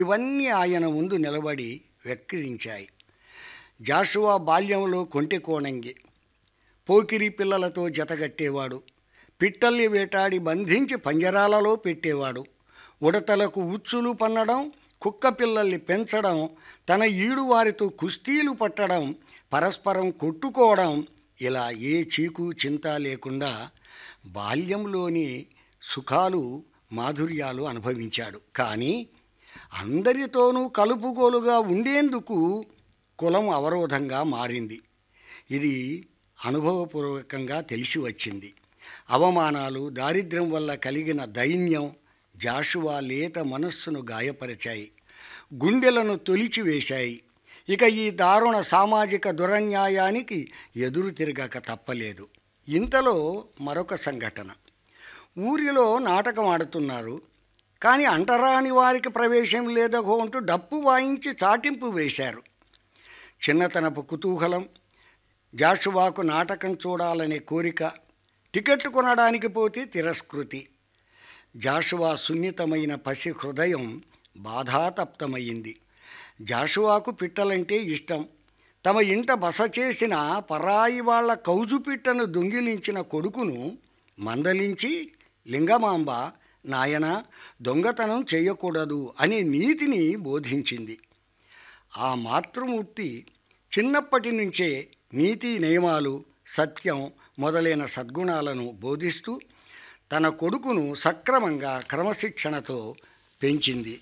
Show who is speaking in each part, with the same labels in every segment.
Speaker 1: ఇవన్నీ ఆయన ముందు నిలబడి వెక్కిరించాయి జాషువా బాల్యంలో కొంటె కోణంగి పోకిరి పిల్లలతో జతగట్టేవాడు పిట్టల్ని వేటాడి బంధించి పంజరాలలో పెట్టేవాడు ఉడతలకు ఉచ్చులు పన్నడం కుక్క పిల్లల్ని పెంచడం తన ఈడు వారితో కుస్తీలు పట్టడం పరస్పరం కొట్టుకోవడం ఇలా ఏ చీకు చింత లేకుండా బాల్యంలోని సుఖాలు మాధుర్యాలు అనుభవించాడు కానీ అందరితోనూ కలుపుకోలుగా ఉండేందుకు కులం అవరోధంగా మారింది ఇది అనుభవపూర్వకంగా తెలిసి వచ్చింది అవమానాలు దారిద్ర్యం వల్ల కలిగిన దైన్యం జాషువా లేత మనస్సును గాయపరిచాయి గుండెలను తొలిచివేశాయి ఇక ఈ దారుణ సామాజిక దురన్యాయానికి ఎదురు తిరగక తప్పలేదు ఇంతలో మరొక సంఘటన ఊరిలో నాటకం ఆడుతున్నారు కానీ అంటరాని వారికి ప్రవేశం లేదహో అంటూ డప్పు వాయించి చాటింపు వేశారు చిన్నతనపు కుతూహలం జాషువాకు నాటకం చూడాలనే కోరిక టికెట్లు కొనడానికి పోతే తిరస్కృతి జాషువా సున్నితమైన పసి హృదయం బాధాతప్తమయ్యింది జాషువాకు పిట్టలంటే ఇష్టం తమ ఇంట బస చేసిన పరాయి వాళ్ళ కౌజు పిట్టను దొంగిలించిన కొడుకును మందలించి లింగమాంబ నాయన దొంగతనం చేయకూడదు అనే నీతిని బోధించింది ఆ మాతృమూర్తి చిన్నప్పటి నుంచే నీతి నియమాలు సత్యం మొదలైన సద్గుణాలను బోధిస్తూ తన కొడుకును సక్రమంగా క్రమశిక్షణతో పెంచింది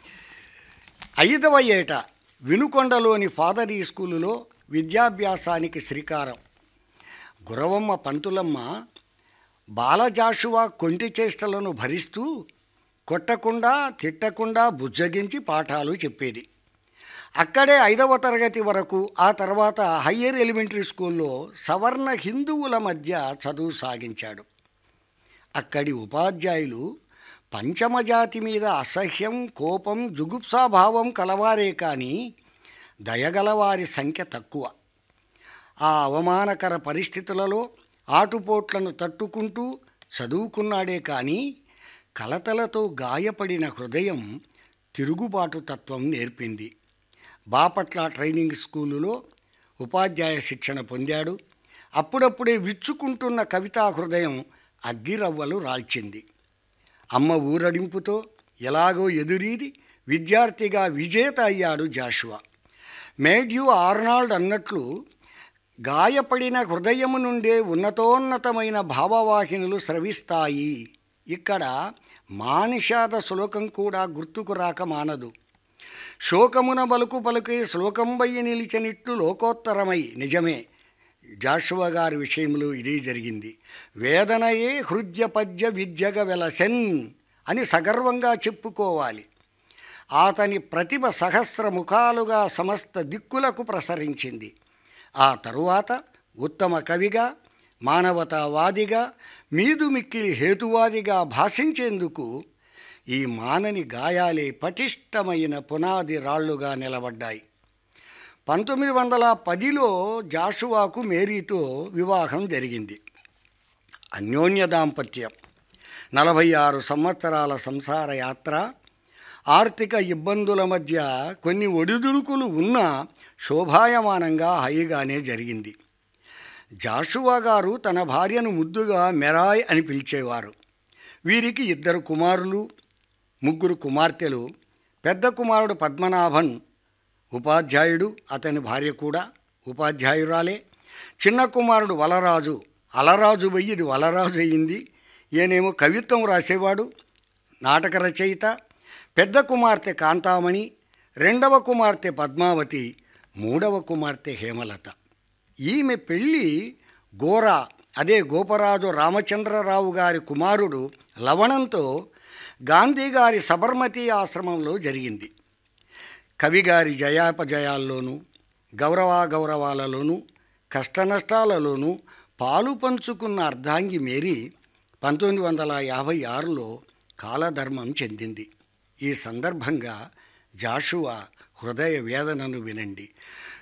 Speaker 1: ఐదవ ఏట వినుకొండలోని ఫాదరీ స్కూలులో విద్యాభ్యాసానికి శ్రీకారం గురవమ్మ పంతులమ్మ బాలజాషువా కొంటి చేష్టలను భరిస్తూ కొట్టకుండా తిట్టకుండా బుజ్జగించి పాఠాలు చెప్పేది అక్కడే ఐదవ తరగతి వరకు ఆ తర్వాత హయ్యర్ ఎలిమెంటరీ స్కూల్లో సవర్ణ హిందువుల మధ్య చదువు సాగించాడు అక్కడి ఉపాధ్యాయులు పంచమజాతి మీద అసహ్యం కోపం జుగుప్సాభావం కలవారే కానీ దయగలవారి సంఖ్య తక్కువ ఆ అవమానకర పరిస్థితులలో ఆటుపోట్లను తట్టుకుంటూ చదువుకున్నాడే కానీ కలతలతో గాయపడిన హృదయం తిరుగుబాటు తత్వం నేర్పింది బాపట్ల ట్రైనింగ్ స్కూలులో ఉపాధ్యాయ శిక్షణ పొందాడు అప్పుడప్పుడే విచ్చుకుంటున్న కవితా హృదయం అగ్గిరవ్వలు రాల్చింది అమ్మ ఊరడింపుతో ఎలాగో ఎదురీది విద్యార్థిగా విజేత అయ్యాడు జాషువా మేడ్యూ ఆర్నాల్డ్ అన్నట్లు గాయపడిన హృదయము నుండే ఉన్నతోన్నతమైన భావవాహినులు స్రవిస్తాయి ఇక్కడ మానిషాద శ్లోకం కూడా గుర్తుకు రాక మానదు శోకమున బలుకు పలుకే శ్లోకంబయ్య నిలిచనిట్లు లోకోత్తరమై నిజమే జాషువా గారి విషయంలో ఇదే జరిగింది వేదనయే హృద్య పద్య విద్యగ వెలసెన్ అని సగర్వంగా చెప్పుకోవాలి అతని ప్రతిభ సహస్ర ముఖాలుగా సమస్త దిక్కులకు ప్రసరించింది ఆ తరువాత ఉత్తమ కవిగా మానవతావాదిగా మీదు మిక్కిలి హేతువాదిగా భాషించేందుకు ఈ మానని గాయాలే పటిష్టమైన పునాది రాళ్లుగా నిలబడ్డాయి పంతొమ్మిది వందల పదిలో జాషువాకు మేరీతో వివాహం జరిగింది అన్యోన్య దాంపత్యం నలభై ఆరు సంవత్సరాల సంసార యాత్ర ఆర్థిక ఇబ్బందుల మధ్య కొన్ని ఒడిదుడుకులు ఉన్నా శోభాయమానంగా హాయిగానే జరిగింది జాషువా గారు తన భార్యను ముద్దుగా మెరాయ్ అని పిలిచేవారు వీరికి ఇద్దరు కుమారులు ముగ్గురు కుమార్తెలు పెద్ద కుమారుడు పద్మనాభన్ ఉపాధ్యాయుడు అతని భార్య కూడా ఉపాధ్యాయురాలే చిన్న కుమారుడు వలరాజు అలరాజు పోయి ఇది వలరాజు అయ్యింది ఈయనేమో కవిత్వం రాసేవాడు నాటక రచయిత పెద్ద కుమార్తె కాంతామణి రెండవ కుమార్తె పద్మావతి మూడవ కుమార్తె హేమలత ఈమె పెళ్ళి గోరా అదే గోపరాజు రామచంద్రరావు గారి కుమారుడు లవణంతో గాంధీ గారి సబర్మతి ఆశ్రమంలో జరిగింది కవిగారి జయాపజయాల్లోనూ గౌరవాగౌరవాలలోనూ కష్టనష్టాలలోనూ పాలు పంచుకున్న అర్ధాంగి మేరీ పంతొమ్మిది వందల యాభై ఆరులో కాలధర్మం చెందింది ఈ సందర్భంగా జాషువా హృదయ వేదనను వినండి